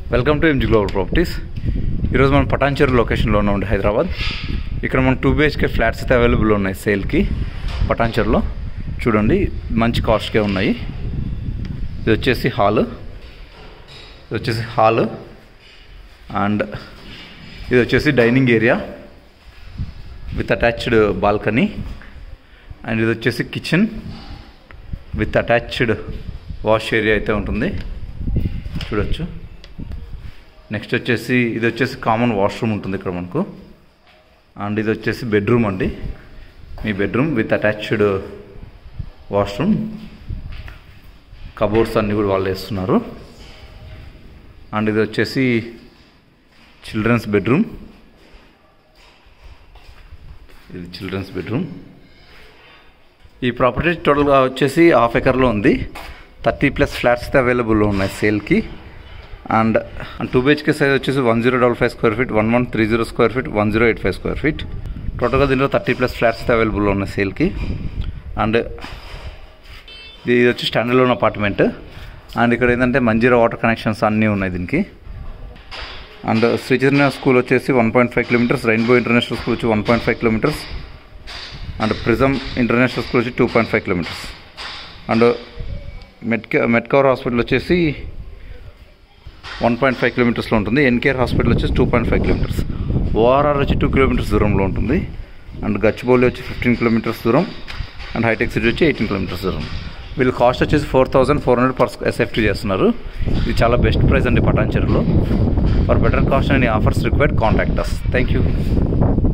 welcome to MG global properties ఈరోజు మనం పటాన్చెరు లొకేషన్లో ఉన్నామండి హైదరాబాద్ ఇక్కడ మన టూ బిహెచ్కే ఫ్లాట్స్ అయితే అవైలబుల్ ఉన్నాయి సేల్కి పటాన్చెరులో చూడండి మంచి కాస్ట్కే ఉన్నాయి ఇది వచ్చేసి హాల్ ఇది వచ్చేసి హాల్ అండ్ ఇది వచ్చేసి dining area with attached balcony and ఇది వచ్చేసి kitchen with attached wash area అయితే ఉంటుంది చూడొచ్చు నెక్స్ట్ వచ్చేసి ఇది వచ్చేసి కామన్ వాష్రూమ్ ఉంటుంది ఇక్కడ మనకు అండ్ ఇది వచ్చేసి బెడ్రూమ్ అండి మీ bedroom with attached washroom cupboards అన్నీ కూడా వాళ్ళు వేస్తున్నారు అండ్ ఇది వచ్చేసి చిల్డ్రన్స్ బెడ్రూమ్ ఇది చిల్డ్రన్స్ బెడ్రూమ్ ఈ ప్రాపర్టీ టోటల్గా వచ్చేసి హాఫ్ ఎకర్లో ఉంది థర్టీ ప్లస్ ఫ్లాట్స్ అయితే అవైలబుల్లో ఉన్నాయి సేల్కి అండ్ టూ బిహెచ్కే సైజ్ వచ్చేసి one zero double five square feet one one three zero square feet one zero eight five square feet టోటల్గా దీంట్లో థర్టీ ప్లస్ ఫ్లాట్స్ అయితే అవైలబుల్లో ఉన్నాయి సేల్కి అండ్ ఇది వచ్చి స్టాండర్డ్ అపార్ట్మెంట్ అండ్ ఇక్కడ ఏంటంటే మంజీరా వాటర్ కనెక్షన్స్ అన్నీ ఉన్నాయి దీనికి అండ్ శ్రీచైతన్య స్కూల్ వచ్చేసి one point five kilometres rainbow international school వచ్చి one point five kilometres and prism international school వచ్చి two point five kilometres and మెట్క మెట్కవర్ హాస్పిటల్ వచ్చేసి వన్ పాయింట్ ఫైవ్ కిలోమీటర్స్లో ఉంటుంది ఎన్కేఆర్ హాస్పిటల్ వచ్చేసి two point five kilometres ORR వచ్చి two kilometres దూరంలో ఉంటుంది అండ్ గచ్చిబౌలి వచ్చి ఫిఫ్టీన్ కిలోమీటర్స్ దూరం అండ్ హైటెక్ సిటీ వచ్చి ఎయిటీన్ కిలోమీటర్స్ దూరం వీళ్ళు కాస్ట్ వచ్చేసి four thousand four hundred per SFT చేస్తున్నారు ఇది చాలా బెస్ట్ ప్రైస్ అండి పటాన్చెరులో for better cost and offers required contact us thank you